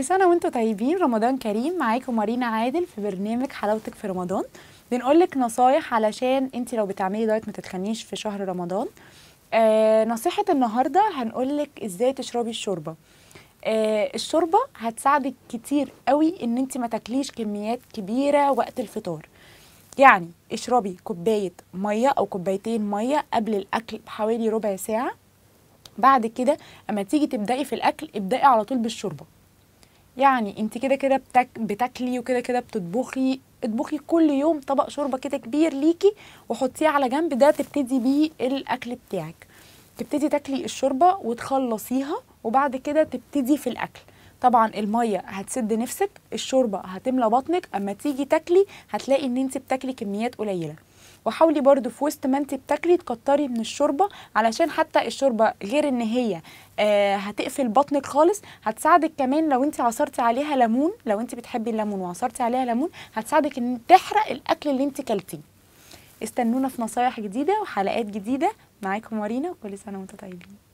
سنة وانتم طيبين رمضان كريم معاكم مارينا عادل في برنامج حلاوتك في رمضان بنقولك نصايح علشان انت لو بتعملي دايت ما تتخنيش في شهر رمضان آه نصيحة النهاردة هنقولك ازاي تشربي الشوربة آه الشوربة هتساعدك كتير قوي ان انت ما تاكليش كميات كبيرة وقت الفطار يعني اشربي كوباية مية او كوبايتين مية قبل الاكل بحوالي ربع ساعة بعد كده اما تيجي تبدأي في الاكل ابدأي على طول بالشوربة يعني انت كده كده بتاك بتاكلي وكده كده بتطبخي اطبخي كل يوم طبق شوربه كده كبير ليكي وحطيه على جنب ده تبتدي بيه الاكل بتاعك تبتدي تاكلي الشوربه وتخلصيها وبعد كده تبتدي في الاكل طبعا الميه هتسد نفسك الشوربه هتملى بطنك اما تيجي تاكلي هتلاقي ان انت بتاكلي كميات قليله وحاولي برضو في وسط ما انت بتاكلي تكتري من الشوربه علشان حتى الشوربه غير ان هي آه هتقفل بطنك خالص هتساعدك كمان لو انت عصرتي عليها ليمون لو انت بتحبي الليمون وعصرتي عليها ليمون هتساعدك ان تحرق الاكل اللي انت كلتيه استنونا في نصايح جديده وحلقات جديده معاكم مارينا وكل سنه وانتم طيبين